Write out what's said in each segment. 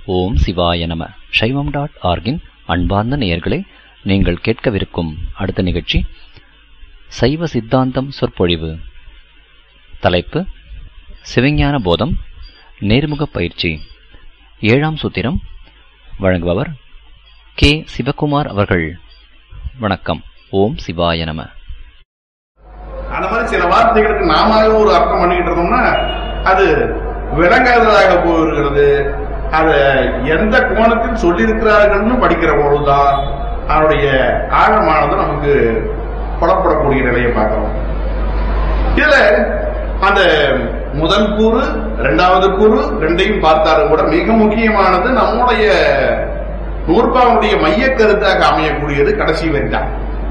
ஓம் சிவாய நம சைவம் டாட் ஆர்கின் அன்பார்ந்த நேயர்களே நீங்கள் கேட்கவிருக்கும் அடுத்த நிகழ்ச்சி சைவ சித்தாந்தம் சொற்பொழிவு தலைப்பு சிவஞான போதம் நேர்முக பயிற்சி ஏழாம் சூத்திரம் வழங்குபவர் கே சிவகுமார் அவர்கள் வணக்கம் ஓம் சிவாய நம அந்த மாதிரி சில வார்த்தைகளுக்கு நாம ஒரு அர்த்தம் பண்ணிக்கிட்டு இருந்தோம்னா அது விளங்காததாக போயிருக்கிறது அத எந்த கோணத்தில் சொல்லியிருக்கிறார்கள்னு படிக்கிற பொழுதுதான் அதனுடைய ஆழமானது நமக்கு புலப்படக்கூடிய நிலையை பார்க்கிறோம் இதுல அந்த முதல் கூறு இரண்டாவது கூறு ரெண்டையும் பார்த்தாலும் கூட மிக முக்கியமானது நம்முடைய நூற்பாவுடைய மைய கருத்தாக அமையக்கூடியது கடைசி வரி தான்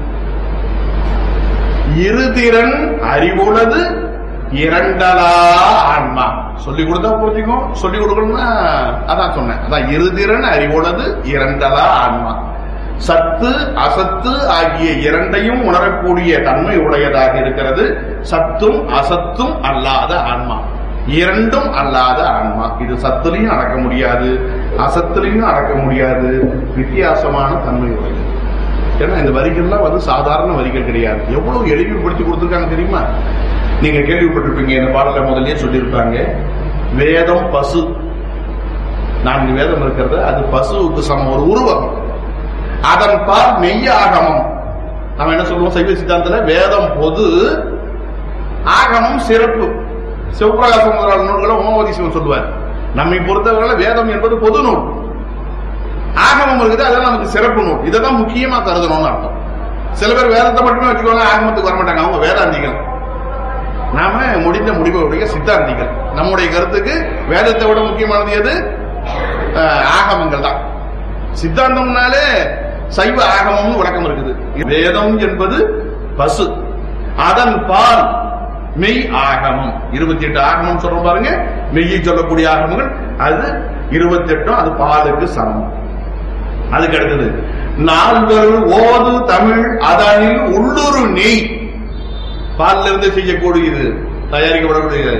இருதிறன் அறிவுள்ளது இரண்டலா ஆன்மா சொல்லி கொடுத்தா புரிஞ்சுக்கும் சொல்லி கொடுக்கணும்னா அதான் சொன்னேன் அதான் இருதிறன் அறிவுள்ளது இரண்டலா ஆன்மா சத்து அசத்து ஆகிய இரண்டையும் உணரக்கூடிய தன்மை உடையதாக இருக்கிறது சத்தும் அசத்தும் அல்லாத ஆன்மா இரண்டும் அல்லாத ஆன்மா இது சத்துலையும் அடக்க முடியாது அசத்துலையும் அடக்க முடியாது வித்தியாசமான தன்மை உடையது ஏன்னா இந்த வரிகள்லாம் வந்து சாதாரண வரிகள் கிடையாது எவ்வளவு எளிமைப்படுத்தி கொடுத்துருக்காங்க தெரியுமா நீங்க கேள்விப்பட்டிருப்பீங்க இந்த பாடல முதல்லயே சொல்லியிருப்பாங்க வேதம் பசு நான்கு வேதம் இருக்கிறது அது பசுவுக்கு சமம் ஒரு உருவகம் அதன் பால் மெய்ய ஆகமம் நம்ம என்ன சொல்லுவோம் சைவ சித்தாந்தத்துல வேதம் பொது ஆகமம் சிறப்பு சிவபிரகாச முதலாள நூல்களை ஓமவதி சிவன் சொல்லுவார் நம்மை பொறுத்தவரை வேதம் என்பது பொது நூல் ஆகமம் இருக்குது அதெல்லாம் நமக்கு சிறப்பு நூல் இதை தான் முக்கியமா கருதணும்னு அர்த்தம் சில பேர் வேதத்தை மட்டுமே வச்சுக்கோங்க ஆகமத்துக்கு வர மாட்டாங்க அவங்க வேதாந்திகள் நாம முடிந்த முடிவுடைய சித்தாந்திகள் நம்முடைய கருத்துக்கு வேதத்தை விட முக்கியமானது எது அஹ், ஆகமங்கள் தான் சித்தாந்தம்னாலே சைவ ஆகமம்னு விளக்கம் இருக்குது வேதம் என்பது பசு அதன் பால் மெய் ஆகமம் இருபத்தி எட்டு ஆகமம் சொல்றோம் பாருங்க மெய்யை சொல்லக்கூடிய ஆகமங்கள் அது இருபத்தி எட்டும் அது பாலுக்கு சமம் அதுக்கு அடுத்தது நால்வர் ஓது தமிழ் அதனில் உள்ளுரு நெய் பால்ல இருந்து செய்யக்கூடியது தயாரிக்கப்படக்கூடியது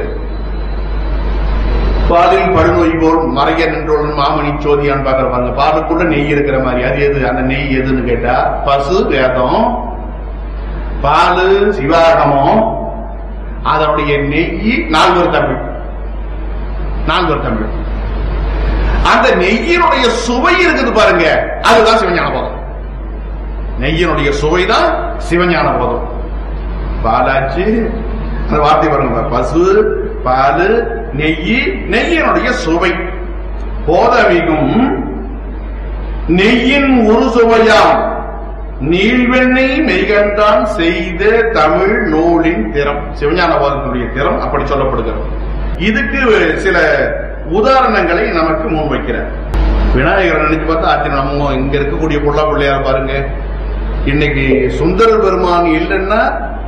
பாலில் படுநோய் போல் மறைய நின்றோன் மாமணி சோதியான்னு பாக்குற பாருங்க பாலுக்குள்ள நெய் இருக்கிற மாதிரி அது எது அந்த நெய் எதுன்னு கேட்டா பசு வேதம் பாலு சிவாகமம் அதனுடைய நெய் நால்வர் தமிழ் நால்வர் தமிழ் அந்த நெய்யினுடைய சுவை இருக்குது பாருங்க அதுதான் சிவஞான போதம் நெய்யினுடைய சுவை தான் சிவஞான போதம் பாலாச்சு அந்த வார்த்தை பாருங்க பசு பாலு நெய் நெய்யினுடைய சுவை போதமிகும் நெய்யின் ஒரு சுவையாம் நீள்வெண்ணெய் மெய்கண்டான் செய்த தமிழ் நூலின் திறம் சிவஞான போதத்தினுடைய திறம் அப்படி சொல்லப்படுகிறது இதுக்கு சில உதாரணங்களை நமக்கு முன்வைக்கிறார் விநாயகரை நினைச்சு பார்த்தா ஆச்சு நம்ம இங்க இருக்கக்கூடிய பொல்லா பிள்ளையார் பாருங்க இன்னைக்கு சுந்தர பெருமான் இல்லைன்னா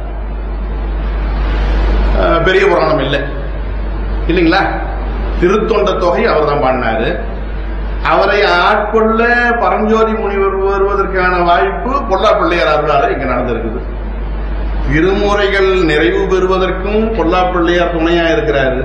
அஹ், பெரிய புராணம் இல்லை இல்லைங்களா திருத்தொண்ட தொகை அவர் தான் பாடினாரு அவரை ஆட்கொள்ள பரஞ்சோதி முனிவர் வருவதற்கான வாய்ப்பு பொல்லா பிள்ளையார் அருளால இங்க நடந்திருக்குது திருமுறைகள் நிறைவு பெறுவதற்கும் பொல்லா பிள்ளையார் துணையா இருக்கிறாரு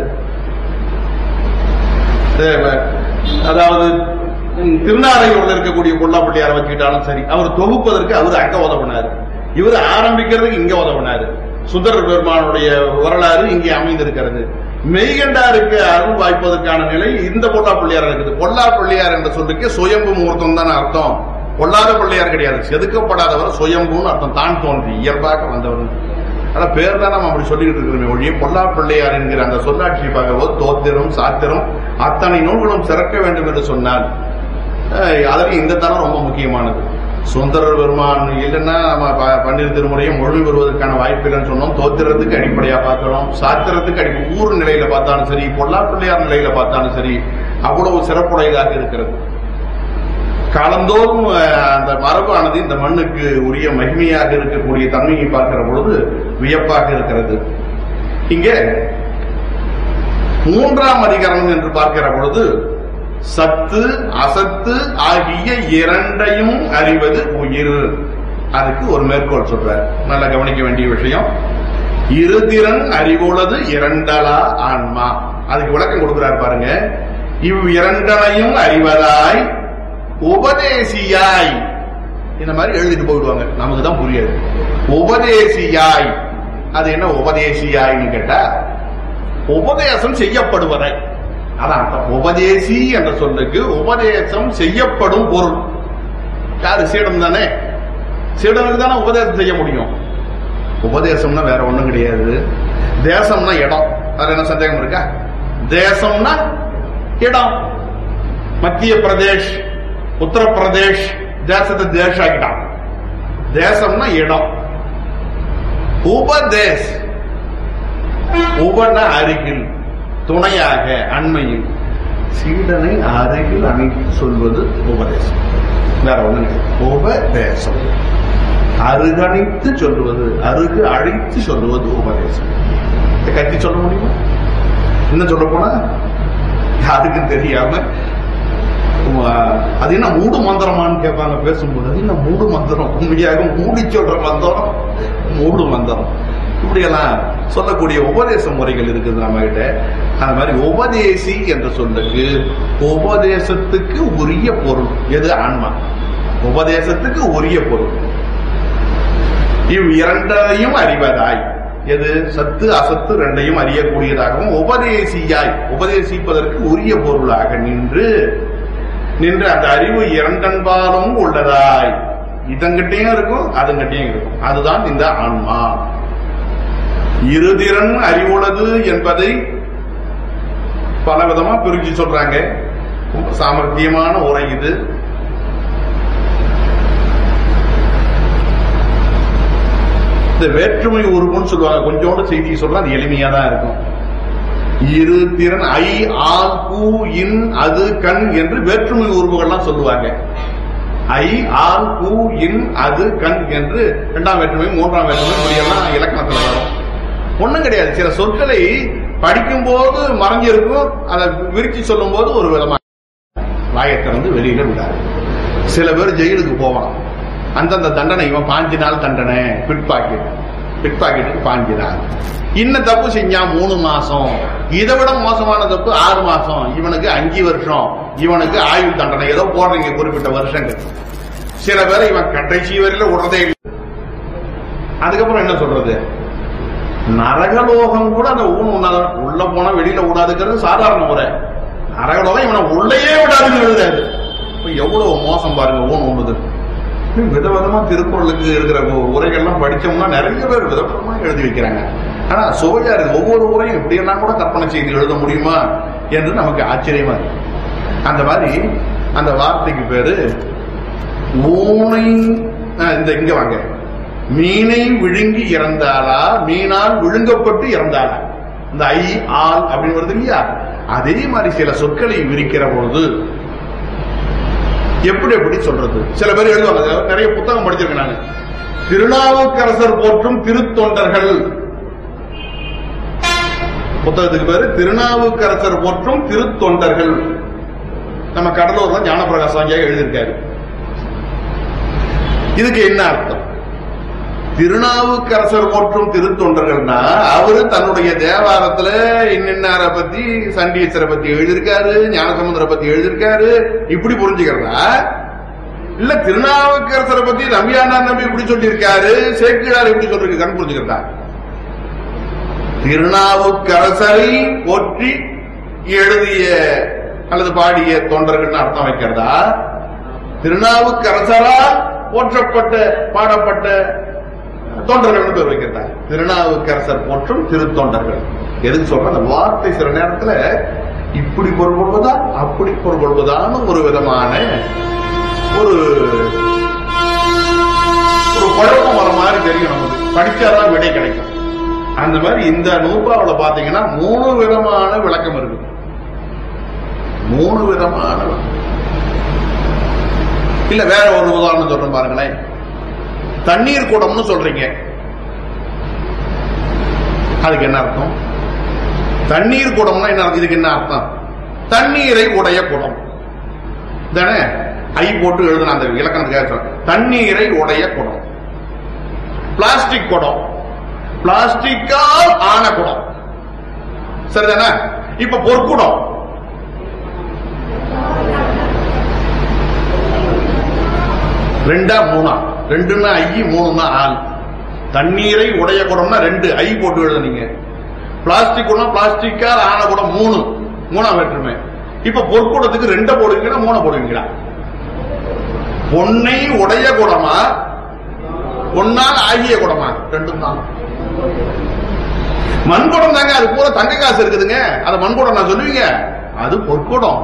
அஹ், அதாவது ம், திருநாரையூர்ல இருக்கக்கூடிய பொல்லா பிள்ளையாரை வச்சுக்கிட்டாலும் சரி அவர் தொகுப்பதற்கு அவர் அங்க உதவினாரு இவர் ஆரம்பிக்கிறதுக்கு இங்க உதவினாரு சுந்தர பெருமானுடைய வரலாறு இங்கே அமைந்திருக்கிறது மெய்கண்டாருக்கு அருள் வாய்ப்பதற்கான நிலை இந்த பொல்லா பிள்ளையார் இருக்குது பொல்லா பிள்ளையார் என்ற சொல்லுக்கு சுயம்பு முகூர்த்தம் தான் அர்த்தம் பொல்லாத பிள்ளையார் கிடையாது செதுக்கப்படாதவர் சுயம்புன்னு அர்த்தம் தான் தோன்றி இயல்பாக வந்தவர் ஆனா பேர் தான் நம்ம அப்படி சொல்லிட்டு இருக்கிறோமே ஒழிய பொல்லா பிள்ளையார் என்கிற அந்த சொல்லாட்சி பார்க்கும்போது தோத்திரம் சாத்திரம் அத்தனை நூல்களும் சிறக்க வேண்டும் என்று சொன்னால் அஹ், அதற்கு இந்த தரம் ரொம்ப முக்கியமானது சுந்தரர் பெருமான் இல்லைன்னா நம்ம ப- பன்னிரு திருமுறையும் முழுமை பெறுவதற்கான வாய்ப்பு இல்லைன்னு சொன்னோம் தோத்திரத்துக்கு அடிப்படையா பார்க்கிறோம் சாத்திரத்துக்கு அடி ஊர் நிலையில பார்த்தாலும் சரி பொல்லா பிள்ளையார் நிலையில பார்த்தாலும் சரி அவ்வளவு சிறப்புடையதாக இருக்கிறது காலந்தோறும் அஹ், அந்த மரபானது இந்த மண்ணுக்கு உரிய மகிமையாக இருக்கக்கூடிய தன்மையை பார்க்கிற பொழுது வியப்பாக இருக்கிறது இங்கே மூன்றாம் அதிகரணம் என்று பார்க்கிற பொழுது சத்து அசத்து ஆகிய இரண்டையும் அறிவது உயிர் அதுக்கு ஒரு மேற்கோள் சொல்றார் நல்லா கவனிக்க வேண்டிய விஷயம் இருதிறன் அறிவுள்ளது இரண்டலா ஆன்மா அதுக்கு விளக்கம் கொடுக்கிறார் பாருங்க இவ் இரண்டனையும் அறிவதாய் உபதேசியாய் இந்த மாதிரி எழுதிட்டு போயிடுவாங்க நமக்கு தான் புரியாது உபதேசியாய் அது என்ன உபதேசியாய்னு கேட்டா உபதேசம் செய்யப்படுவதை அதான் அர்த்தம். உபதேசி என்ற சொல்லுக்கு உபதேசம் செய்யப்படும் பொருள் யாரு சீடம் தானே சீடனுக்கு தானே உபதேசம் செய்ய முடியும் உபதேசம்னா வேற ஒண்ணும் கிடையாது தேசம்னா இடம் அதுல என்ன சந்தேகம் இருக்கா தேசம்னா இடம் மத்திய பிரதேஷ் உத்தரப்பிரதேஷ் தேசத்தை தேஷ ஆக்கிட்டான் தேசம்னா இடம் உபதேஸ் உபன அருகில் துணையாக அண்மையில் சீடனை அருகில் அணைத்து சொல்வது உபதேசம் வேற ஒண்ணு உபதேசம் அருகணைத்து சொல்லுவது அருகு அழைத்து சொல்லுவது உபதேசம் இதை கத்தி சொல்ல முடியுமா இன்னும் சொல்ல போனா யாருக்கும் தெரியாம உம், அது என்ன மூடு மந்திரமான்னு கேட்பாங்க பேசும்போது அது என்ன மூடு மந்திரம் உண்மையாக மூடி சொல்ற மந்திரம் மூடு மந்திரம் இப்படியெல்லாம் சொல்லக்கூடிய உபதேச முறைகள் இருக்குது நம்ம கிட்ட அந்த மாதிரி உபதேசி என்ற சொல்லுக்கு உபதேசத்துக்கு உரிய பொருள் எது ஆன்மா உபதேசத்துக்கு உரிய பொருள் இவ் இரண்டையும் அறிவதாய் எது சத்து அசத்து ரெண்டையும் அறியக்கூடியதாகவும் உபதேசியாய் உபதேசிப்பதற்கு உரிய பொருளாக நின்று நின்று அந்த அறிவு இரண்டன்பாலும் உள்ளதாய் இதங்கிட்டையும் இருக்கும் அதுங்கிட்டையும் இருக்கும் அதுதான் இந்த ஆன்மா இருதிறன் அறிவுள்ளது என்பதை பல விதமா பிரிச்சு சொல்றாங்க ரொம்ப சாமர்த்தியமான உரை இது இந்த வேற்றுமை உருவம்னு சொல்லுவாங்க கொஞ்சோண்டு செய்தி சொல்றா அது எளிமையா தான் இருக்கும் இரு திறன் ஐ ஆல் பூ இன் அது கண் என்று வேற்றுமை உருவுகள்லாம் சொல்லுவாங்க ஐ ஆல் பூ இன் அது கண் என்று இரண்டாம் வேற்றுமை மூன்றாம் வேற்றுமை இப்படியெல்லாம் இலக்கணத்துல வரும் ஒண்ணும் கிடையாது சில சொற்களை படிக்கும் போது மறைஞ்சிருக்கும் அதை விரிச்சு சொல்லும் போது ஒரு விதமா வாயத்தை வந்து வெளியில விடாது சில பேர் ஜெயிலுக்கு போவான் அந்தந்த தண்டனை இவன் பாஞ்சு நாள் தண்டனை பிட் பாக்கெட் பிட் பாக்கெட்டுக்கு பாஞ்சு நாள் இன்ன தப்பு செஞ்சான் மூணு மாசம் இதை விட மோசமான தப்பு ஆறு மாசம் இவனுக்கு அஞ்சு வருஷம் இவனுக்கு ஆயுள் தண்டனை ஏதோ போடுறீங்க குறிப்பிட்ட வருஷங்கள் சில பேரை இவன் கடைசி வரையில விடுறதே இல்லை அதுக்கப்புறம் என்ன சொல்றது நரகலோகம் கூட அந்த ஊன் உண்ணாத உள்ள போனா வெளியில விடாதுங்கிறது சாதாரண முறை நரகலோகம் இவனை உள்ளேயே விடாதுன்னு எழுதாது இப்ப எவ்வளவு மோசம் பாருங்க ஊன் உண்ணுது விதவிதமா திருக்குறளுக்கு இருக்கிற உ- உரைகள்லாம் படிச்சோம்னா நிறைய பேர் விதவிதமா எழுதி வைக்கிறாங்க ஆனா சுவையா இருக்கு ஒவ்வொரு உரையும் இப்படியெல்லாம் கூட கற்பனை செய்து எழுத முடியுமா என்று நமக்கு ஆச்சரியமா இருக்கு அந்த மாதிரி அந்த வார்த்தைக்கு பேரு ஊனை ஆ, இந்த இங்க வாங்க மீனை விழுங்கி இறந்தாளா மீனால் விழுங்கப்பட்டு இறந்தாளா இந்த ஐ ஆல் அப்படின்னு வருது இல்லையா அதே மாதிரி சில சொற்களை விரிக்கிற பொழுது எப்படி எப்படி சொல்றது சில பேர் எழுதுவாங்க அதாவது நிறைய புத்தகம் படிச்சிருக்கேன் நான் திருநாவுக்கரசர் போற்றும் திருத்தொண்டர்கள் புத்தகத்துக்கு பேரு திருநாவுக்கரசர் போற்றும் திருத்தொண்டர்கள் நம்ம கடலூர்ல ஞானபிரகாஷ் வாங்கியா எழுதியிருக்காரு இதுக்கு என்ன அர்த்தம் திருநாவுக்கரசர் போற்றும் திருத்தொண்டர்கள்னா அவரு தன்னுடைய தேவாரத்துல இன்னின்னார பத்தி சண்டீசரை பத்தி எழுதியிருக்காரு ஞானசமுந்தரை பத்தி எழுதியிருக்காரு இப்படி புரிஞ்சுக்கிறதா இல்ல திருநாவுக்கரசரை பத்தி நம்பியானா நம்பி இப்படி சொல்லியிருக்காரு சேக்கிழார் இப்படி சொல்லியிருக்காருன்னு புரிஞ்சுக்கிறதா திருநாவுக்கரசரை போற்றி எழுதிய அல்லது பாடிய தொண்டர்கள்னு அர்த்தம் வைக்கிறதா திருநாவுக்கரசரால் போற்றப்பட்ட பாடப்பட்ட தொண்டர்கள் பேர் வைக்கிறதா திருநாவுக்கரசர் போற்றும் திருத்தொண்டர்கள் எதுக்கு சொல்ற அந்த வார்த்தை சில நேரத்துல இப்படி பொருள் கொள்வதா அப்படி பொருள் கொள்வதான்னு ஒரு விதமான ஒரு ஒரு குழப்பம் வர மாதிரி தெரியும் நமக்கு படிச்சாதான் விடை கிடைக்கும் அந்த மாதிரி இந்த நூற்பாவில் பாத்தீங்கன்னா மூணு விதமான விளக்கம் இருக்கு மூணு விதமான விளக்கம். இல்ல வேற ஒரு உதாரணம் சொல்றேன் பாருங்களேன் தண்ணீர் குடம்னு சொல்றீங்க அதுக்கு என்ன அர்த்தம் தண்ணீர் குடம்னா என்ன அர்த்தம்? இதுக்கு என்ன அர்த்தம் தண்ணீரை உடைய குடம் தானே ஐ போட்டு எழுதுன அந்த இலக்கணத்துக்காக சொல்றேன். தண்ணீரை உடைய குடம் பிளாஸ்டிக் குடம் பிளாஸ்டிக்கால் ஆன குடம் சரிதானே இப்ப பொற்குடம் ரெண்டா மூணா ரெண்டுன்னா ஐ மூணுன்னா ஆள் தண்ணீரை உடைய குடம்னா ரெண்டு ஐ போட்டு எழுதுனீங்க பிளாஸ்டிக் குடம் பிளாஸ்டிக்கா ஆன குடம் மூணு மூணா வேற்றுமை இப்ப பொற்குடத்துக்கு ரெண்ட போடுவீங்களா மூணை போடுவீங்களா பொன்னை உடைய குடமா பொன்னால் ஆகிய குடமா ரெண்டும் தான் மண்குடம் தாங்க அது பூரா தங்க காசு இருக்குதுங்க அது மண்குடம் நான் சொல்லுவீங்க அது பொற்குடம்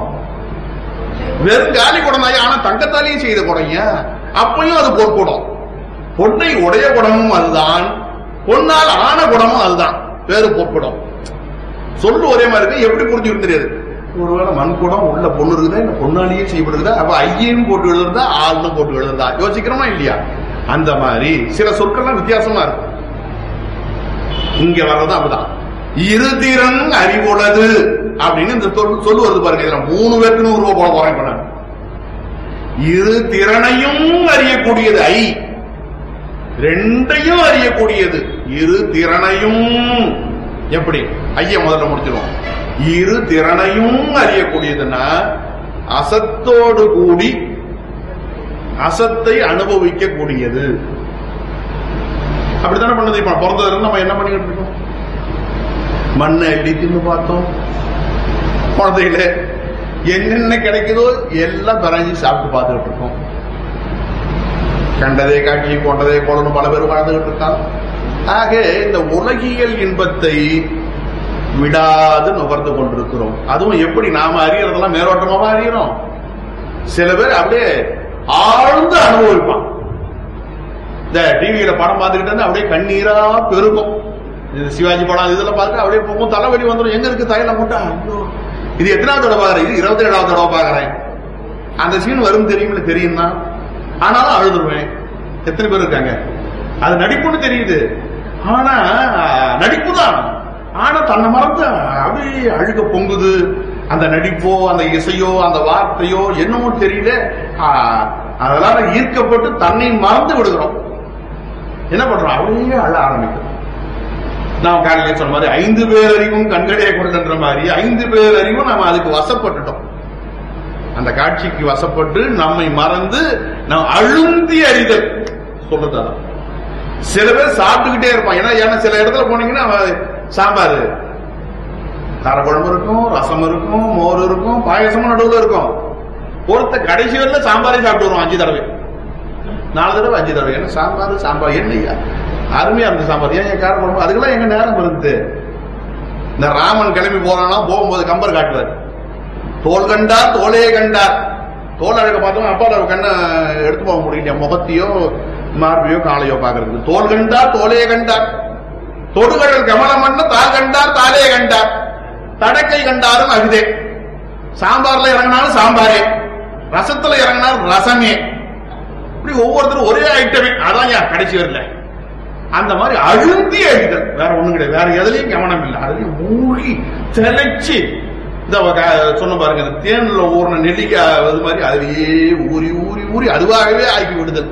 வெறும் காலி குடம் தான் ஆனா தங்கத்தாலேயும் செய்த குடங்க அப்பயும் அது பொற்குடம் பொன்னை உடைய குடமும் அதுதான் பொன்னால் ஆன குடமும் அதுதான் வேறு பொற்குடம் சொல்லு ஒரே மாதிரி இருக்கு எப்படி புரிஞ்சுக்க தெரியாது ஒருவேளை மண்குடம் உள்ள பொண்ணு இருக்குதா இல்ல பொண்ணாலேயே செய்யப்படுகிறதா அப்ப ஐயன்னு போட்டு எழுதுறதா ஆள்னு போட்டு எழுதுறதா யோசிக்கிறோமா இல்லையா அந்த மாதிரி சில சொற்கள்லாம் வித்தியாசமா இருக்கும் இங்க வர்றது அப்படிதான் இருதிறன் அறிவுள்ளது அப்படின்னு இந்த சொல் சொல்லு வருது பாருங்க இதுல மூணு பேருக்கு நூறு ரூபாய் போட போறேன் இப்ப நான் இரு திறனையும் அறியக்கூடியது ஐ ரெண்டையும் அறியக்கூடியது இரு திறனையும் எப்படி ஐய முதல்ல முடிச்சிருவோம் இரு திறனையும் அறியக்கூடியதுன்னா அசத்தோடு கூடி அசத்தை அனுபவிக்க கூடியது அப்படித்தானே பண்ணது இப்ப பிறந்ததுல இருந்து நம்ம என்ன பண்ணிக்கிட்டு இருக்கோம் மண்ணை எள்ளி தின்னு பார்த்தோம் குழந்தைகள என்னென்ன கிடைக்குதோ எல்லாம் பிறஞ்சி சாப்பிட்டு பார்த்துக்கிட்டு இருக்கோம் கண்டதே காட்சி கொண்டதே கொள்ளணும் பல பேர் வாழ்ந்துகிட்டு இருக்காங்க ஆக இந்த உலகியல் இன்பத்தை விடாது நுகர்ந்து கொண்டிருக்கிறோம் அதுவும் எப்படி நாம அறியறதெல்லாம் மேலோட்டமாவா அறியறோம் சில பேர் அப்படியே ஆழ்ந்து அனுபவிப்பான் இந்த டிவியில படம் பார்த்துக்கிட்டு இருந்தா அப்படியே கண்ணீரா பெருக்கும் இது சிவாஜி படம் இதுல பார்த்து அப்படியே போகும் தலைவலி வந்துடும் எங்க இருக்கு தையல மூட்டா ஐயோ இது எத்தனாவது தடவை பாக்குறேன் இது இருபத்தி ஏழாவது தடவை பாக்குறேன் அந்த சீன் வரும் தெரியும்ல தெரியும் தான் ஆனாலும் அழுதுருவேன் எத்தனை பேர் இருக்காங்க அது நடிப்புன்னு தெரியுது ஆனா நடிப்பு தான் ஆனா தன்னை மறந்து அப்படியே அழுக பொங்குது அந்த நடிப்போ அந்த இசையோ அந்த வார்த்தையோ என்னமோ தெரியல ஆ, அதெல்லாம் ஈர்க்கப்பட்டு தன்னை மறந்து விடுகிறோம் என்ன பண்றோம் அப்படியே அழ ஆரம்பிக்கிறோம் நான் காலையில சொன்ன மாதிரி ஐந்து பேர் அறிவும் கண்களே கொண்டுன்ற மாதிரி ஐந்து பேர் அறிவும் நம்ம அதுக்கு வசப்பட்டுட்டோம் அந்த காட்சிக்கு வசப்பட்டு நம்மை மறந்து நாம் அழுந்தி அறிதல் சொல்றது அதான் சில பேர் சாப்பிட்டுக்கிட்டே இருப்பான் ஏன்னா ஏன்னா சில இடத்துல போனீங்கன்னா அவன் சாம்பார் காரக்குழம்பு இருக்கும் ரசம் இருக்கும் மோர் இருக்கும் பாயசமும் நடுவுல இருக்கும் ஒருத்த கடைசி வரல சாம்பாரே சாப்பிட்டு வருவான் அஞ்சு தடவை நாலு தடவை அஞ்சு தடவை என்ன சாம்பார் சாம்பார் என்னையா அருமையா இருந்த சாம்பார் ஏன் என் காரக்குழம்பு அதுக்கெல்லாம் எங்க நேரம் இருந்து இந்த ராமன் கிளம்பி போறானா போகும்போது கம்பர் காட்டுவார் தோல் கண்டார் தோலே கண்டார் தோல் அழக பார்த்தோம் அப்பா அவர் கண்ணை எடுத்து போக முடியல முகத்தையோ மார்பையோ காலையோ பாக்குறதுக்கு தோல் கண்டார் தோலே கண்டார் தொடுகடல் கமலம் பண்ண தால் கண்டார் தாலே கண்டார் தடக்கை கண்டாரும் அகுதே சாம்பார்ல இறங்கினாலும் சாம்பாரே ரசத்துல இறங்கினாலும் ரசமே இப்படி ஒவ்வொருத்தரும் ஒரே ஐட்டமே அதான் ஏன் கடைசி வரல அந்த மாதிரி அழுந்தி அழிதல் வேற ஒண்ணும் கிடையாது வேற எதுலயும் கவனம் இல்லை அதுலயும் மூழ்கி திளைச்சு இந்த க- சொன்ன பாருங்க இந்த தேன்ல ஊறின நெல்லிக்காய் அது மாதிரி அதுலயே ஊறி ஊறி ஊறி அதுவாகவே ஆக்கி விடுதல்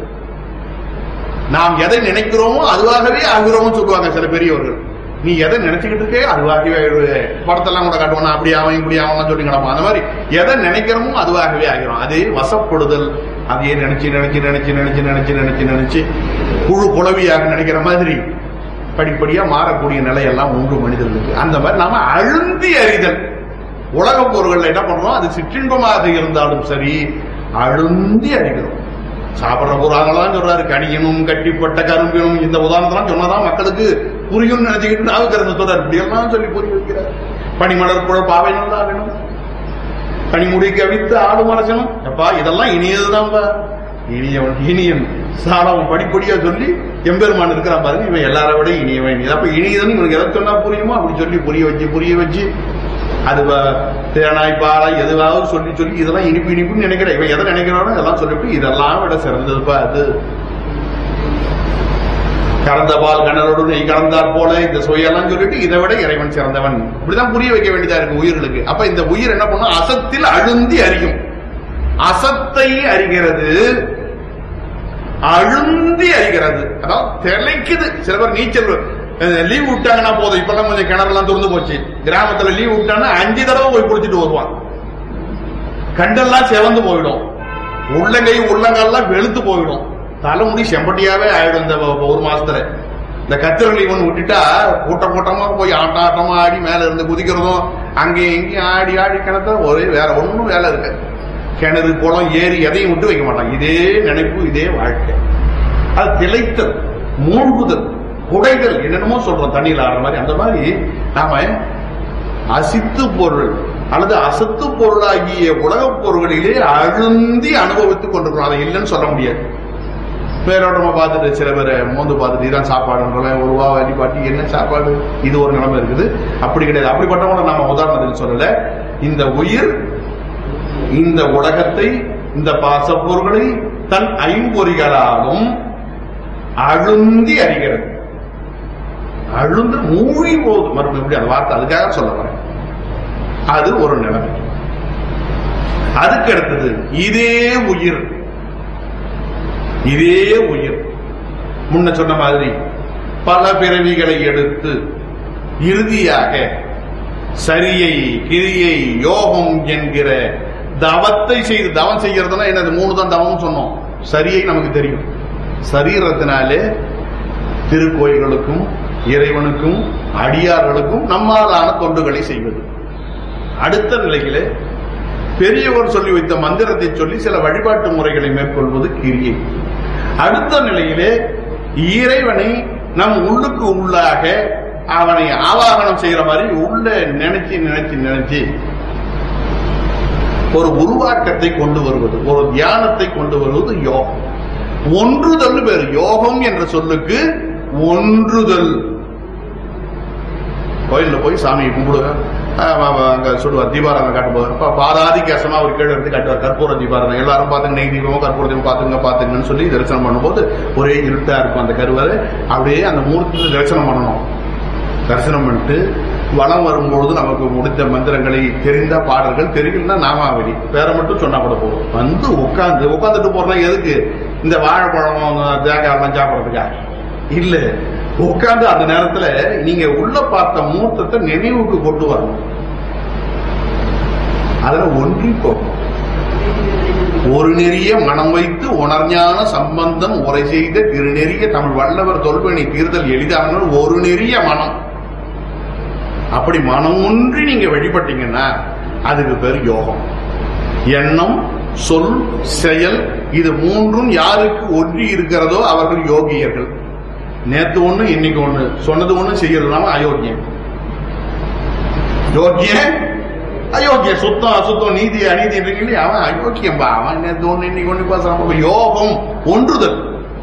நாம் எதை நினைக்கிறோமோ அதுவாகவே ஆகிறோம்னு சொல்லுவாங்க சில பெரியவர்கள் நீ எதை நினைச்சுக்கிட்டு இருக்கே அதுவாகவே ஆகிடுவே படத்தெல்லாம் கூட காட்டுவானா அப்படி அவன் இப்படி அவன் சொல்லி கிடப்பான் அந்த மாதிரி எதை நினைக்கிறோமோ அதுவாகவே ஆகிறோம் அதே வசப்படுதல் அதையே நினைச்சு நினைச்சு நினைச்சு நினைச்சு நினைச்சு நினைச்சு நினைச்சு குழு குளவியாக நினைக்கிற மாதிரி படிப்படியா மாறக்கூடிய நிலையெல்லாம் உண்டு மனிதர்களுக்கு அந்த மாதிரி நாம அழுந்தி அறிதல் உலக பொருள்கள் என்ன பண்றோம் அது சிற்றின்பமாக இருந்தாலும் சரி அழுந்தி அறிகிறோம் சாப்பிடுற புறாங்களாம் சொல்றாரு கனியனும் கட்டிப்பட்ட கரும்பினும் இந்த உதாரணத்தெல்லாம் சொன்னாதான் மக்களுக்கு புரியும்னு நினைச்சுக்கிட்டு நாவுக்கரசு சொல்றாரு இப்படி எல்லாம் சொல்லி புரிய வைக்கிறார் பனிமலர் குழல் பாவை நல்லா வேணும் கனிமுடி கவித்து ஆடு மரசனும் எப்பா இதெல்லாம் இனியதுதான்பா இனியவன் இனியன் சாலம் படிப்படியா சொல்லி எம்பெருமான் இருக்கிறான் பாருங்க இவன் எல்லார விட இனியவன் இனியது அப்ப இனியதுன்னு இவனுக்கு எதை சொன்னா புரியுமோ அப்படி சொல்லி புரிய வச்சு புரிய வச்சு அது வ- தேனாய் பாலாய் எதுவாவது சொல்லி சொல்லி இதெல்லாம் இனிப்பு இனிப்புன்னு நினைக்கிறேன் இவன் எதை நினைக்கிறானோ இதெல்லாம் சொல்லிட்டு இதெல்லாம் விட சிறந்ததுப்பா அது கறந்த பால் கணரோடு நெய் கலந்தாற் போல இந்த சுவையெல்லாம் சொல்லிட்டு இதை விட இறைவன் சிறந்தவன் இப்படிதான் புரிய வைக்க வேண்டியதா இருக்கு உயிர்களுக்கு அப்ப இந்த உயிர் என்ன பண்ணும் அசத்தில் அழுந்தி அறியும் அசத்தை அறிகிறது அழுந்தி அறிகிறது அதாவது திளைக்குது சில பேர் நீச்சல் லீவ் விட்டாங்கன்னா போதும் இப்பெல்லாம் கொஞ்சம் கிணறுலாம் திறந்து போச்சு கிராமத்துல லீவ் விட்டாங்கன்னா அஞ்சு தடவை போய் குளிச்சுட்டு வருவான் கண்டெல்லாம் செவந்து போயிடும் உள்ளங்கை உள்ளங்கால்லாம் வெளுத்து போயிடும் தலைமுடி செம்பட்டியாவே ஆயிடும் இந்த ஒ- ஒரு மாசத்துல இந்த கத்திரல் இவன் விட்டுட்டா கூட்டம் கூட்டமா போய் ஆட்டம் ஆட்டமா ஆடி மேல இருந்து குதிக்கிறதும் அங்கேயும் இங்கேயும் ஆடி ஆடி கிணத்த ஒரே வேற ஒண்ணும் வேலை இருக்கு கிணறு குளம் ஏரி எதையும் விட்டு வைக்க மாட்டான் இதே நினைப்பு இதே வாழ்க்கை அது திளைத்தல் மூழ்குதல் குடைதல் என்னென்னமோ சொல்றோம் தண்ணியில் ஆடுற மாதிரி அந்த மாதிரி நாம அசித்து பொருள் அல்லது அசத்து பொருளாகிய உலகப் பொருள்களிலே அழுந்தி அனுபவித்துக் கொண்டிருக்கிறோம் அதை இல்லைன்னு சொல்ல முடியாது மேலோட்டமா பார்த்துட்டு சில பேரை மோந்து பார்த்துட்டு இதான் சாப்பாடுன்றவன் ஒரு ரூபா வண்டி பாட்டி என்ன சாப்பாடு இது ஒரு நிலைமை இருக்குது அப்படி கிடையாது அப்படிப்பட்டவங்கள நம்ம உதாரணத்துக்கு சொல்லல இந்த உயிர் இந்த உலகத்தை இந்த பாசப்பொருள்களை தன் ஐம்பொறிகளாலும் அழுந்தி அறிகிறது அழுந்து மூழ்கி போகுது மறுபடியும் இப்படி அந்த வார்த்தை அதுக்காக சொல்ல வரேன் அது ஒரு நிலைமை அதுக்கு அடுத்தது இதே உயிர் இதே உயிர் முன்ன சொன்ன மாதிரி பல பிறவிகளை எடுத்து இறுதியாக சரியை கிரியை யோகம் என்கிற தவத்தை செய்து தவம் செய்யறதுன்னா என்னது மூணு தான் தவம் சொன்னோம் சரியை நமக்கு தெரியும் சரீரத்தினாலே திருக்கோயில்களுக்கும் இறைவனுக்கும் அடியார்களுக்கும் நம்மாலான தொண்டுகளை செய்வது அடுத்த நிலையிலே பெரியவர் சொல்லி வைத்த மந்திரத்தை சொல்லி சில வழிபாட்டு முறைகளை மேற்கொள்வது கிரியை அடுத்த நிலையிலே இறைவனை நம் உள்ளுக்கு உள்ளாக அவனை ஆவாகனம் செய்யற மாதிரி உள்ள நினைச்சு நினைச்சு நினைச்சு ஒரு உருவாக்கத்தை கொண்டு வருவது ஒரு தியானத்தை கொண்டு வருவது யோகம் ஒன்றுதல் பேர் யோகம் என்ற சொல்லுக்கு ஒன்றுதல் கோயில்ல போய் சாமியை கும்பிடுங்க ஆஹ் வ- வ- அங்க சொல்லுவார் தீபாராதனை காட்டுவார் அப்ப பாதாதி கேசமா ஒரு கீழே எடுத்து காட்டுவார் கற்பூர தீபாராதனை எல்லாரும் பாத்துங்க நெய் தீபமும் கற்பூர தீபம் பாத்துங்க பாத்துங்கன்னு சொல்லி தரிசனம் பண்ணும்போது ஒரே இருட்டா இருக்கும் அந்த கருவறை அப்படியே அந்த மூர்த்தி தரிசனம் பண்ணணும் தரிசனம் பண்ணிட்டு வளம் வரும்பொழுது நமக்கு முடித்த மந்திரங்களை தெரிந்த பாடல்கள் தெரியலன்னா நாமாவளி பேரை மட்டும் சொன்னா கூட போதும் வந்து உட்கார்ந்து உட்காந்துட்டு போறதா எதுக்கு இந்த வாழைப்பழம் தேங்காய் எல்லாம் சாப்பிடறதுக்கா இல்ல உட்கார்ந்து அந்த நேரத்துல நீங்க உள்ள பார்த்த மூர்த்தத்தை நினைவுக்கு கொண்டு வரணும் அதுல ஒன்றி போகும் ஒரு நெறிய மனம் வைத்து உணர்ஞான சம்பந்தம் உரை செய்த திருநெறிய தமிழ் வல்லவர் தொல்பணி தீர்தல் எளிதான ஒரு நெறிய மனம் அப்படி மனம் ஒன்றி நீங்க வழிபட்டீங்கன்னா அதுக்கு பேர் யோகம் எண்ணம் சொல் செயல் இது மூன்றும் யாருக்கு ஒன்றி இருக்கிறதோ அவர்கள் யோகியர்கள் நேத்து ஒண்ணு இன்னைக்கு ஒண்ணு சொன்னது ஒண்ணு செய்யறதுனால அயோக்கியம் யோக்கிய அயோக்கிய சுத்தம் அசுத்தம் நீதி அநீதி இருக்கீங்க அவன் அயோக்கியம் பா அவன் நேத்து ஒண்ணு இன்னைக்கு ஒண்ணு பேசுறான் யோகம் ஒன்றுதல்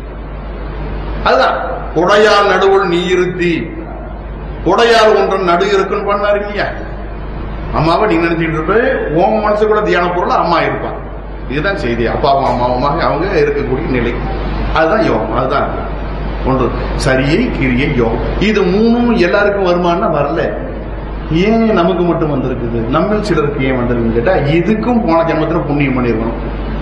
அதுதான் உடையார் நடுவுள் நீ இருத்தி உடையார் ஒன்றன் நடு இருக்குன்னு பண்ணாரு இல்லையா அம்மாவை நீ நினைச்சிட்டு இருப்ப உன் மனசு கூட தியான பொருள் அம்மா இருப்பான் இதுதான் செய்தி அப்பாவும் அம்மாவுமாக அவங்க இருக்கக்கூடிய நிலை அதுதான் யோகம் அதுதான் ஒன்று சரியை கிரியை யோகம் இது மூணும் எல்லாருக்கும் வருமானா வரல ஏன் நமக்கு மட்டும் வந்திருக்குது நம்ம சிலருக்கு ஏன் வந்திருக்குன்னு கேட்டா இதுக்கும் போன ஜென்மத்துல புண்ணியம் பண்ணிருக்கணும்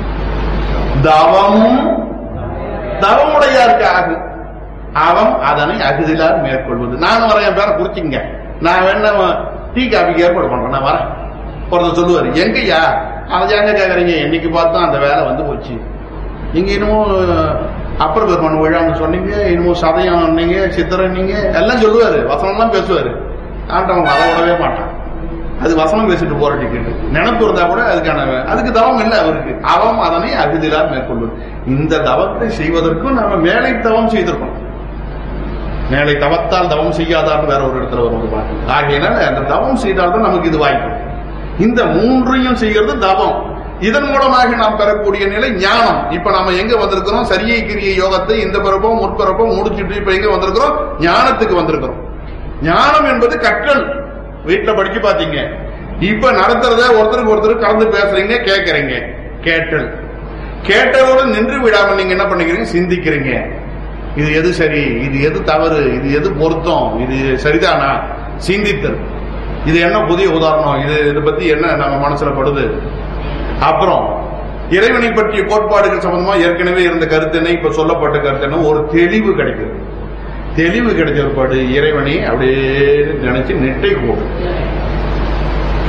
தவமும் தவமுடையாருக்கு ஆகும் அவன் அதனை அகுதிலார் மேற்கொள்வது நானும் வரேன் என் பேரை குறிச்சிங்க நான் வேணா டீ காபிக்கு ஏற்பாடு பண்றேன் நான் வரேன் ஒருத்தர் சொல்லுவாரு எங்கய்யா அதை ஏங்க கேக்குறீங்க என்னைக்கு பார்த்தா அந்த வேலை வந்து போச்சு நீங்க இன்னமும் அப்பர் பெருமான் விழான்னு சொன்னீங்க இன்னமும் சதயம் நீங்க சித்திரம் நீங்க எல்லாம் சொல்லுவாரு வசனம்லாம் பேசுவாரு ஆண்டவன் அதை விடவே மாட்டான் அது வசனம் பேசிட்டு போற டிக்கெட் நினைப்பு இருந்தா கூட அதுக்கான அதுக்கு தவம் இல்லை அவருக்கு அவம் அதனை அகுதிலார் மேற்கொள்வது இந்த தவத்தை செய்வதற்கும் நாம மேலை தவம் செய்திருக்கோம் மேலை தவத்தால் தவம் செய்யாதான்னு வேற ஒரு இடத்துல வருவது பாட்டு ஆகையினால அந்த தவம் செய்தால்தான் நமக்கு இது வாய்ப்பு இந்த மூன்றையும் செய்கிறது தவம் இதன் மூலமாக நாம் பெறக்கூடிய நிலை ஞானம் இப்ப நாம எங்க வந்திருக்கிறோம் சரியை கிரிய யோகத்தை இந்த பிறப்போம் முற்பிறப்போம் முடிச்சுட்டு இப்ப எங்க வந்திருக்கிறோம் ஞானத்துக்கு வந்திருக்கிறோம் ஞானம் என்பது கற்றல் வீட்டுல படிச்சு பாத்தீங்க இப்ப நடத்துறத ஒருத்தருக்கு ஒருத்தர் கலந்து பேசுறீங்க கேட்கறீங்க கேட்டல் கேட்டதோடு நின்று விடாம நீங்க என்ன பண்ணிக்கிறீங்க சிந்திக்கிறீங்க இது எது சரி இது எது தவறு இது எது பொருத்தம் இது சரிதானா சிந்தித்தல் இது என்ன புதிய உதாரணம் இது இதை பத்தி என்ன நம்ம மனசுல படுது அப்புறம் இறைவனை பற்றிய கோட்பாடுகள் சம்பந்தமா ஏற்கனவே இருந்த கருத்து என்ன இப்ப சொல்லப்பட்ட கருத்து என்ன ஒரு தெளிவு கிடைக்குது தெளிவு கிடைச்ச ஒருபாடு இறைவனை அப்படியே நினைச்சு நெட்டை போடு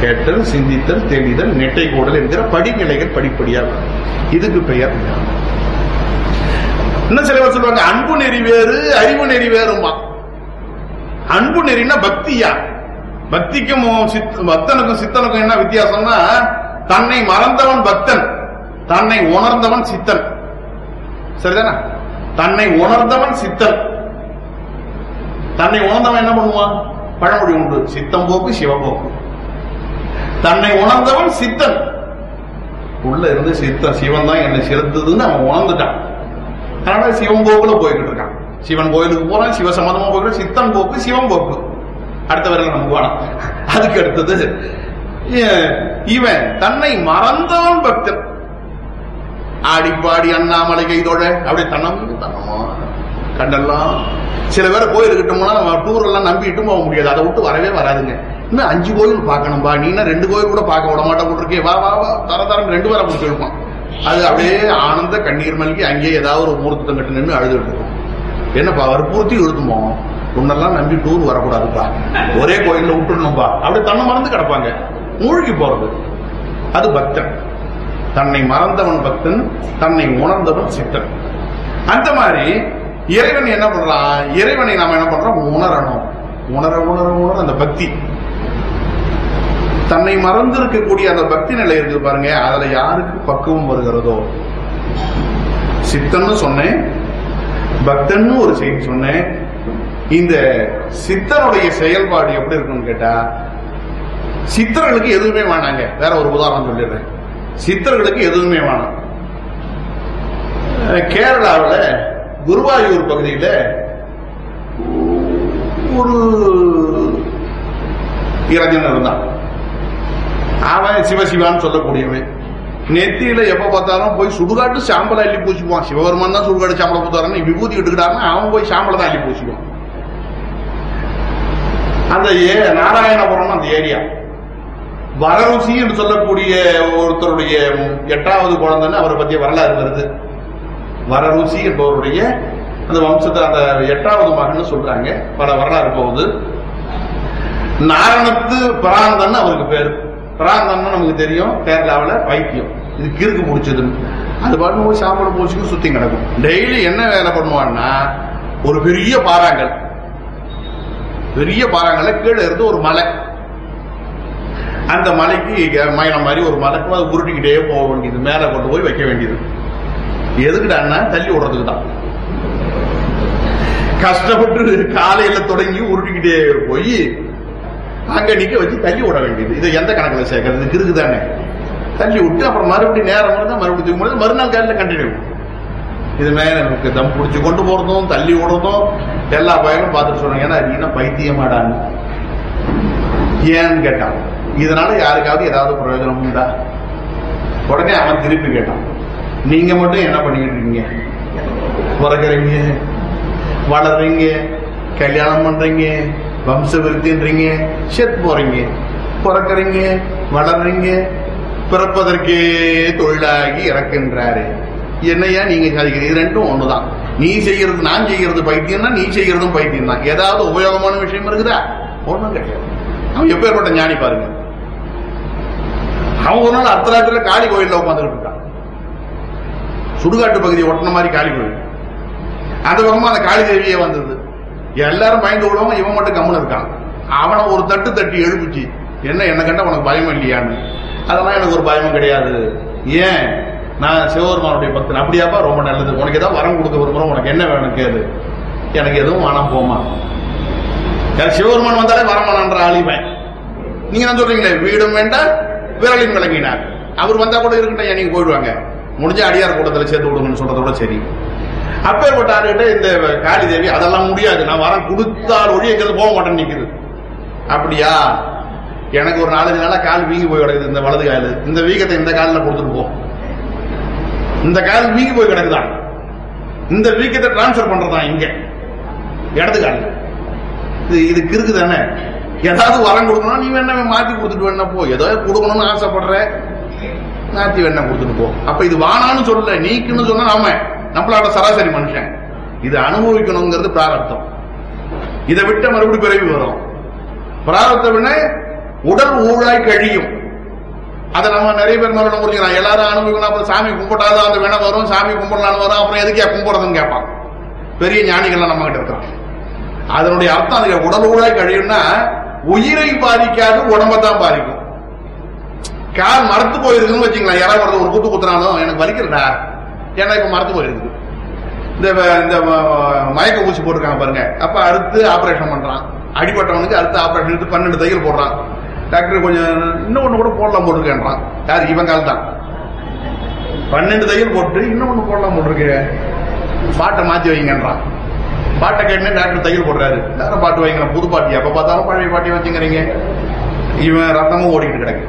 கேட்டல் சிந்தித்தல் தெளிதல் நெட்டை கூடல் என்கிற படிநிலைகள் படிப்படியாக வரும். இதுக்கு பெயர் ஞானம் இன்னும் சில பேர் சொல்லுவாங்க அன்பு நெறி வேறு அறிவு நெறி வேறுமா அன்பு நெறினா பக்தியா பக்திக்கும் சித்- பக்தனுக்கும் சித்தனுக்கும் என்ன வித்தியாசம்னா தன்னை மறந்தவன் பக்தன் தன்னை உணர்ந்தவன் சித்தன் சரிதானே தன்னை உணர்ந்தவன் சித்தன் தன்னை உணர்ந்தவன் என்ன பண்ணுவான் பழமொழி உண்டு சித்தம் போக்கு சிவபோக்கு தன்னை உணர்ந்தவன் சித்தன் உள்ள இருந்து சித்தன் சிவன் தான் என்னை சிறந்ததுன்னு அவன் உணர்ந்துட்டான் அதனால சிவன் போக்குல போய்கிட்டு இருக்கான் சிவன் கோயிலுக்கு போறான் சிவ சம்பந்தமா போய்கிட்டு சித்தன் போக்கு சிவன் போக்கு அடுத்த வரையில நமக்கு வேணாம் அதுக்கு அடுத்தது இ- இவன் தன்னை மறந்தவன் பக்தன் ஆடி பாடி அண்ணாமலை கைதோட அப்படி தன்னம் தன்னமா கண்டெல்லாம் சில பேரை கோயிலுக்கிட்டோம்னா நம்ம டூர் எல்லாம் நம்பிட்டு போக முடியாது அதை விட்டு வரவே வராதுங்க இன்னும் அஞ்சு கோயில் பார்க்கணும்பா நீனா ரெண்டு கோயில் கூட பார்க்க விட மாட்டேன் போட்டிருக்கே வா வா வா தர தரம் ரெண்டு பேரை பிடிச்சி இருப்பான் அது அப்படியே ஆனந்த கண்ணீர் மல்கி அங்கேயே ஏதாவது ஒரு மூர்த்தம் கட்டு நின்று அழுதுட்டு இருக்கும் என்னப்பா வற்புறுத்தி இழுத்துமோ உன்னெல்லாம் நம்பி டூர் வரக்கூடாதுப்பா ஒரே கோயில்ல விட்டுடணும்பா அப்படி தன்னை மறந்து கிடப்பாங்க மூழ்கி போறது அது பக்தன் தன்னை மறந்தவன் பக்தன் தன்னை உணர்ந்தவன் சித்தன் அந்த மாதிரி இறைவன் என்ன பண்றான் இறைவனை நாம என்ன பண்றோம் உணரணும் உணர உணர உணர அந்த பக்தி தன்னை மறந்து இருக்கக்கூடிய அந்த பக்தி நிலை இருக்கு பாருங்க அதுல யாருக்கு பக்குவம் வருகிறதோ சித்தன்னு சொன்னேன் பக்தன்னு ஒரு செய்தி சொன்னேன் இந்த சித்தனுடைய செயல்பாடு எப்படி இருக்குன்னு கேட்டா சித்தர்களுக்கு எதுவுமே வேணாங்க வேற ஒரு உதாரணம் சொல்லிடுறேன் சித்தர்களுக்கு எதுவுமே வேணாம் அஹ் கேரளாவுல குருவாயூர் பகுதியில ஒரு இளைஞன் இருந்தான் அவன் சிவசிவான்னு சொல்லக்கூடியவன் நெத்தியில எப்ப பார்த்தாலும் போய் சுடுகாட்டு சாம்பலை அள்ளி பூசிக்குவான் சிவபெருமான் தான் சுடுகாட்டு சாம்பலை பூத்தாரன்னு விபூதி விட்டுக்கிட்டாருன்னா அவன் போய் சாம்பலை தான் அள்ளி பூசிக்குவான் அந்த ஏ நாராயணபுரம் அந்த ஏரியா வரருசி என்று சொல்லக்கூடிய ஒருத்தருடைய எட்டாவது குழந்தைன்னு அவரை பத்திய வரலாறு வருது வரருசி என்பவருடைய அந்த வம்சத்தை அந்த எட்டாவது மகன் சொல்றாங்க பல வரலாறு போகுது நாரணத்து பிராந்தன் அவருக்கு பேரு பிராந்தன் நமக்கு தெரியும் கேரளாவுல பைத்தியம் இது கிறுக்கு முடிச்சதுன்னு அது பாட்டு போய் சாப்பாடு போச்சுக்கு சுத்தி கிடக்கும் டெய்லி என்ன வேலை பண்ணுவான்னா ஒரு பெரிய பாறாங்கல் பெரிய பாறாங்கல்ல கீழே இருந்து ஒரு மலை அந்த மலைக்கு மயிலம் மாதிரி ஒரு மலைக்கு அது உருட்டிக்கிட்டே போக வேண்டியது மேல கொண்டு போய் வைக்க வேண்டியது எதுக்குடான்னா தள்ளி விடுறதுக்கு தான் கஷ்டப்பட்டு காலையில தொடங்கி உருட்டிக்கிட்டே போய் அங்க நிக்க வச்சு தள்ளி விட வேண்டியது இதை எந்த கணக்குல சேர்க்கறது இது இருக்குதானே தள்ளி விட்டு அப்புறம் மறுபடியும் நேரம் இருந்தா மறுபடியும் தூக்கும் பொழுது மறுநாள் காலையில கண்டினியூ இது மேல நமக்கு தம் பிடிச்சி கொண்டு போறதும் தள்ளி விடுறதும் எல்லா பயனும் பார்த்துட்டு சொல்றாங்க ஏன்னா நீ என்ன பைத்தியமாடான்னு ஏன்னு கேட்டான் இதனால யாருக்காவது ஏதாவது பிரயோஜனம் உண்டா உடனே அவன் திருப்பி கேட்டான் நீங்க மட்டும் என்ன பண்ணிக்கிட்டு இருக்கீங்க பிறகுறீங்க வளர்றீங்க கல்யாணம் பண்றீங்க வம்ச விருத்தின்றீங்க செத்து போறீங்க பிறக்கறீங்க வளர்றீங்க பிறப்பதற்கே தொழிலாகி இறக்கின்றாரு என்னையா நீங்க சாதிக்கிறீங்க இது ரெண்டும் ஒண்ணுதான் நீ செய்யறது நான் செய்யறது பைத்தியம்னா நீ செய்யறதும் பைத்தியம் தான் ஏதாவது உபயோகமான விஷயம் இருக்குதா ஒண்ணும் கிடையாது அவன் எப்பேற்பட்ட ஞானி பாருங்க அவன் ஒரு நாள் அர்த்தராத்திர காளி கோயில்ல உட்காந்துக்கிட்டு இருக்கான் சுடுகாட்டு பகுதி ஒட்டின மாதிரி காளி கோயில் அந்த பக்கமா அந்த காளி தேவியே வந்தது எல்லாரும் பயந்து விடுவாங்க இவன் மட்டும் கம்முன்னு இருக்கான் அவனை ஒரு தட்டு தட்டி எழுப்பிச்சு என்ன என்ன கண்ட உனக்கு பயம் இல்லையான்னு அதெல்லாம் எனக்கு ஒரு பயமும் கிடையாது ஏன் நான் சிவபெருமானுடைய பக்தன் அப்படியாப்பா ரொம்ப நல்லது உனக்கு ஏதாவது வரம் கொடுக்க விரும்புறோம் உனக்கு என்ன வேணும் கேளு எனக்கு எதுவும் வேணாம் போமா எனக்கு சிவபெருமான் வந்தாலே வரம் வேணான்ற ஆளிவன் நீங்க என்ன சொல்றீங்களே வீடும் வேண்டாம் விரலின் விளங்கினார் அவர் வந்தா கூட இருக்கட்டும் ஏன் நீங்க போயிடுவாங்க முடிஞ்ச அடியார் கூட்டத்துல சேர்த்து விடுங்கன்னு சொல்றதோட சரி அப்பேற்பட்ட ஆளுகிட்ட இந்த காளி தேவி அதெல்லாம் முடியாது நான் வரம் கொடுத்தால் ஒழி எங்கிறது போக மாட்டேன்னு நிக்குது அப்படியா எனக்கு ஒரு நாலஞ்சு நாளா கால் வீங்கி போய் கிடக்குது இந்த வலது கால் இந்த வீக்கத்தை இந்த காலில் கொடுத்துட்டு போ இந்த கால் வீங்கி போய் கிடக்குதான் இந்த வீக்கத்தை டிரான்ஸ்ஃபர் பண்றதான் இங்க இடது கால் இது இது கிறுக்கு தானே ஏதாவது வரம் கொடுக்கணும் நீ வேணா மாத்தி கொடுத்துட்டு வேணா போ ஏதோ கொடுக்கணும்னு ஆசைப்படுற மாத்தி வேணா கொடுத்துட்டு போ அப்ப இது வானான்னு சொல்லல நீக்குன்னு சொன்னா நாம நம்மளாட்ட சராசரி மனுஷன் இது அனுபவிக்கணுங்கிறது பிராரப்தம் இதை விட்ட மறுபடியும் பிறவி வரும் பிராரப்த விட உடல் ஊழாய் கழியும் அதை நம்ம நிறைய பேர் மேல புரிஞ்சுக்கலாம் எல்லாரும் அனுபவிக்கணும் அப்புறம் சாமி கும்பிட்டாதான் அந்த வேணம் வரும் சாமி கும்பிடலான்னு வரும் அப்புறம் எதுக்கே கும்பிடுறதுன்னு கேட்பான் பெரிய ஞானிகள்லாம் நம்ம கிட்ட இருக்கிறான் அதனுடைய அர்த்தம் அதுல உடல் ஊழாய் கழியும்னா உயிரை பாதிக்காது உடம்ப தான் பாதிக்கும் கால் மரத்து போயிருக்குன்னு வச்சுங்களேன் யாராவது ஒருத்தர் ஒரு குத்து குத்துனாலும் எனக்கு வலிக்கிறடா ஏன்னா இப்ப மரத்து போயிருக்கு இந்த வ- இந்த வ- மயக்க ஊசி போட்டிருக்காங்க பாருங்க அப்ப அறுத்து ஆபரேஷன் பண்றான் அடிபட்டவனுக்கு அறுத்து ஆபரேஷன் எடுத்து பன்னெண்டு தையல் போடுறான் டாக்டர் கொஞ்சம் இன்னும் ஒண்ணு கூட போடலாம் போட்டிருக்கேன்றான் யார் இவன் கால் தான் பன்னெண்டு தையல் போட்டு இன்னும் ஒண்ணு போடலாம் போட்டிருக்கு பாட்டை மாத்தி வைங்கன்றான் பாட்டை கேட்டு டாக்டர் தையல் போடுறாரு வேற பாட்டு வைங்க புது பாட்டி எப்ப பார்த்தாலும் பழைய பாட்டி வச்சுங்கிறீங்க இவன் ரத்தமும் ஓடிக்கிட்டு கிடக்கு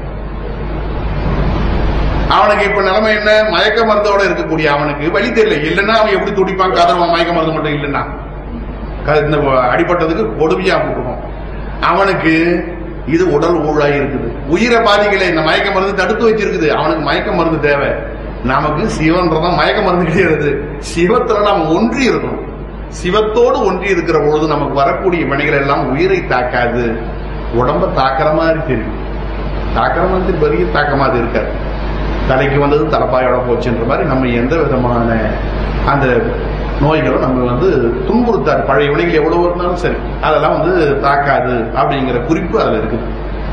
அவனுக்கு இப்ப நிலைமை என்ன மயக்க மருந்தோட இருக்கக்கூடிய அவனுக்கு வழி தெரியல இல்லைன்னா அவன் எப்படி துடிப்பான் கதறுவான் மயக்க மருந்து மட்டும் இல்லைன்னா க- இந்த அடிபட்டதுக்கு கொடுமையா போட்டுருவோம் அவனுக்கு இது உடல் ஊழாய் இருக்குது உயிரை பாதிக்கல இந்த மயக்க மருந்து தடுத்து வச்சிருக்குது அவனுக்கு மயக்க மருந்து தேவை நமக்கு சிவன்றதான் மயக்க மருந்து கிடையாது சிவத்துல நாம் ஒன்றி இருக்கணும் சிவத்தோடு ஒன்றி இருக்கிற பொழுது நமக்கு வரக்கூடிய வினைகள் எல்லாம் உயிரை தாக்காது உடம்ப தாக்குற மாதிரி தெரியும் தாக்குற மாதிரி பெரிய தாக்கமா அது இருக்காது தலைக்கு வந்தது தலைப்பாயோட போச்சுன்ற மாதிரி நம்ம எந்த விதமான அந்த நோய்களும் நம்ம வந்து துன்புறுத்தாது பழைய வினைகள் எவ்வளவு இருந்தாலும் சரி அதெல்லாம் வந்து தாக்காது அப்படிங்கிற குறிப்பு அதுல இருக்குது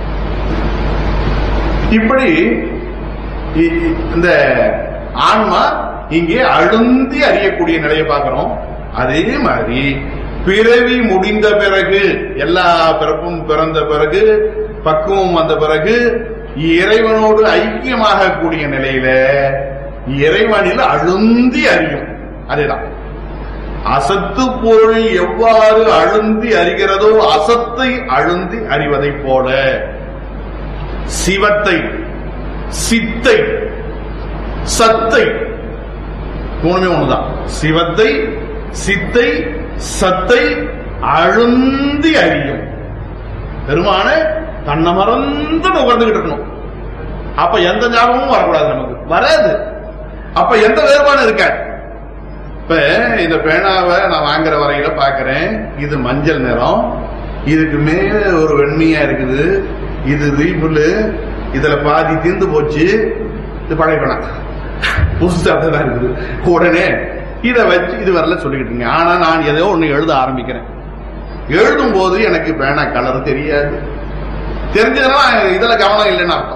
இப்படி இ- இ- இந்த ஆன்மா இங்கே அழுந்தி அறியக்கூடிய நிலையை பார்க்கிறோம் அதே மாதிரி பிறவி முடிந்த பிறகு எல்லா பிறப்பும் பிறந்த பிறகு பக்குவம் வந்த பிறகு இறைவனோடு ஐக்கியமாக கூடிய நிலையில இறைவனில் அழுந்தி அறியும் அதேதான் அசத்து பொருள் எவ்வாறு அழுந்தி அறிகிறதோ அசத்தை அழுந்தி அறிவதைப் போல சிவத்தை சித்தை சத்தை மூணுமே ஒண்ணுதான் சிவத்தை சித்தை சத்தை அழுந்தி அறியும் பெருமான தன்னை மறந்து உட்கார்ந்துகிட்டு இருக்கணும் அப்ப எந்த ஞாபகமும் வரக்கூடாது நமக்கு வராது அப்ப எந்த வேறுபாடும் இருக்காது இப்ப இந்த பேனாவை நான் வாங்குற வரையில பாக்குறேன் இது மஞ்சள் நிறம் இதுக்கு மேல ஒரு வெண்மையா இருக்குது இது ரீபுல் இதுல பாதி தீர்ந்து போச்சு இது பழைய பேனா புதுசா தான் இருக்குது உடனே இதை வச்சு இது வரல சொல்லிக்கிட்டு இருக்கீங்க ஆனா நான் ஏதோ ஒண்ணு எழுத ஆரம்பிக்கிறேன் எழுதும் போது எனக்கு பேனா கலர் தெரியாது தெரிஞ்சதுனால இதுல கவனம் இல்லைன்னு அர்த்தம்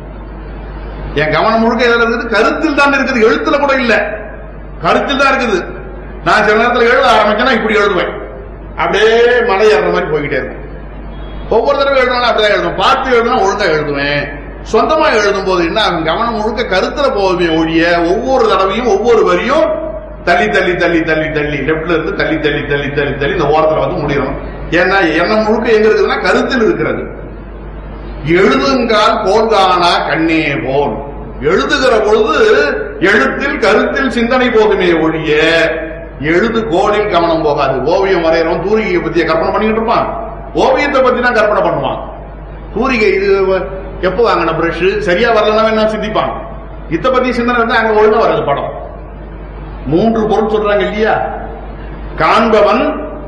என் கவனம் முழுக்க எதுல இருக்குது கருத்தில் தான் இருக்குது எழுத்துல கூட இல்ல கருத்தில் தான் இருக்குது நான் சில நேரத்தில் எழுத ஆரம்பிச்சேன்னா இப்படி எழுதுவேன் அப்படியே மலை ஏறுற மாதிரி போய்கிட்டே இருக்கும் ஒவ்வொரு தடவை எழுதினாலும் அப்படிதான் எழுதுவேன் பார்த்து எழுதுனா ஒழுங்கா எழுதுவேன் சொந்தமா எழுதும் போது என்ன ஆகும்? கவனம் முழுக்க கருத்துல போகுமே ஒழிய ஒவ்வொரு தடவையும் ஒவ்வொரு வரியும் தள்ளி தள்ளி தள்ளி தள்ளி தள்ளி லெப்ட்ல இருந்து தள்ளி தள்ளி தள்ளி தள்ளி தள்ளி இந்த ஓரத்துல வந்து முடியணும் ஏன்னா எண்ணம் முழுக்க எங்க இருக்குதுன்னா கருத்தில் இருக்கிறது எழுதுங்கால் போல்கானா கண்ணே போல் எழுதுகிற பொழுது எழுத்தில் கருத்தில் சிந்தனை போகுமே ஒழிய எழுது கோலில் கவனம் போகாது ஓவியம் வரைகிறோம் தூரிகையை பத்திய கற்பனை பண்ணிக்கிட்டு இருப்பான் ஓவியத்தை பத்தி தான் கற்பனை பண்ணுவான் தூரிகை இது வ- எப்போ வாங்கின பிரஷ் சரியா வரலன்னா வேணா சிந்திப்பான் இத பத்தி சிந்தனை வந்து அங்க ஒழுங்கா வராது படம் மூன்று பொருள் சொல்றாங்க இல்லையா காண்பவன்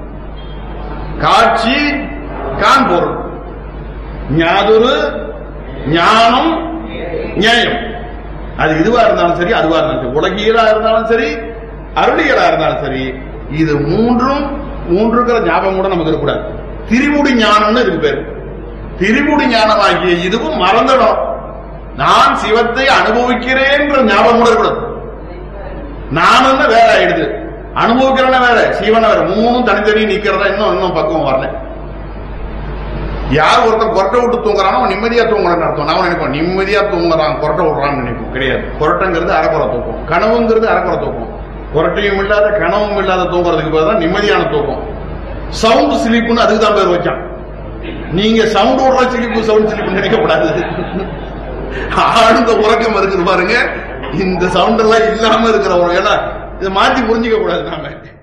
காட்சி காண்பொருள் ஞாதுரு ஞானம் நியாயம் அது இதுவா இருந்தாலும் சரி அதுவா இருந்தாலும் சரி உலகியலா இருந்தாலும் சரி அருளியலா இருந்தாலும் சரி இது மூன்றும் மூன்றுங்கிற ஞாபகம் கூட நமக்கு இருக்கக்கூடாது திரிமுடி ஞானம்னு இதுக்கு பேரு திரிமுடி ஞானமாகிய இதுவும் மறந்துடும் நான் சிவத்தை அனுபவிக்கிறேன்ற ஞாபகம் கூட இருக்கக்கூடாது நானும் வேற ஆயிடுது அனுபவிக்கிறேன்னா வேற சீவன வேற மூணும் தனித்தனி நிக்கிறதா இன்னும் இன்னும் பக்குவம் வரல யார் ஒருத்தன் கொரட்டை விட்டு தூங்குறானோ அவன் நிம்மதியா தூங்குறான்னு அர்த்தம் நான் நினைப்போம் நிம்மதியா தூங்குறான் கொரட்டை விடுறான்னு நினைப்போம் கிடையாது கொரட்டைங்கிறது அரைக்குறை தூக்கம் கனவுங்கிறது அரைக்குறை தூக்கம் கொரட்டையும் இல்லாத கனவும் இல்லாத தூங்குறதுக்கு பதிலா நிம்மதியான தூக்கம் சவுண்ட் ஸ்லீப்னு அதுக்கு தான் பேர் வச்சான் நீங்க சவுண்ட் விடுற சிலிப்பு சவுண்ட் சிலிப்பு நினைக்கக்கூடாது ஆழ்ந்த உறக்கம் இருக்குது பாருங்க இந்த சவுண்ட் எல்லாம் இல்லாம இருக்கிற ஒரு ஏன்னா இதை மாத்தி புரிஞ்சுக்க கூடாது நாம